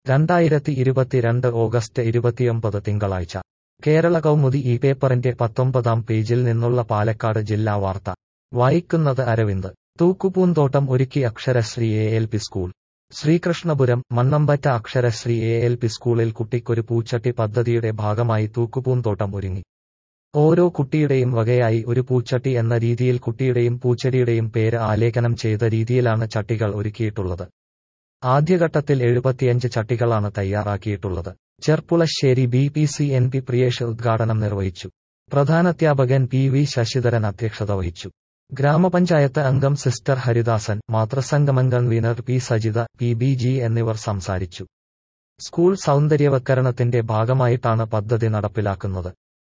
രണ്ടായിരത്തി ഇരുപത്തിരണ്ട് ഓഗസ്റ്റ് ഇരുപത്തിയൊമ്പത് തിങ്കളാഴ്ച കേരള കൗമുദി ഈ പേപ്പറിന്റെ പത്തൊമ്പതാം പേജിൽ നിന്നുള്ള പാലക്കാട് ജില്ലാ വാർത്ത വായിക്കുന്നത് അരവിന്ദ് തൂക്കുപൂന്തോട്ടം ഒരുക്കി Aksharasree A L P school Sreekrishnapuram Mannampatta Aksharasree A L P സ്കൂളിൽ കുട്ടിക്കൊരു പൂച്ചട്ടി പദ്ധതിയുടെ ഭാഗമായി തൂക്കുപൂന്തോട്ടം ഒരുങ്ങി ഓരോ കുട്ടിയുടെയും വകയായി ഒരു പൂച്ചട്ടി എന്ന രീതിയിൽ കുട്ടിയുടെയും പൂച്ചെടിയുടെയും പേര് ആലേഖനം ചെയ്ത രീതിയിലാണ് ചട്ടികൾ ഒരുക്കിയിട്ടുള്ളത് ആദ്യഘട്ടത്തിൽ എഴുപത്തിയഞ്ച് ചട്ടികളാണ് തയ്യാറാക്കിയിട്ടുള്ളത് Cherpulassery B P C N P Priyesh ഉദ്ഘാടനം നിർവഹിച്ചു പ്രധാനാധ്യാപകൻ പി വി ശശിധരൻ അധ്യക്ഷത വഹിച്ചു ഗ്രാമപഞ്ചായത്ത് അംഗം സിസ്റ്റർ ഹരിദാസൻ മാതൃസംഗമം convener P Sajitha P B G എന്നിവർ സംസാരിച്ചു സ്കൂൾ സൗന്ദര്യവത്കരണത്തിന്റെ ഭാഗമായിട്ടാണ് പദ്ധതി നടപ്പിലാക്കുന്നത്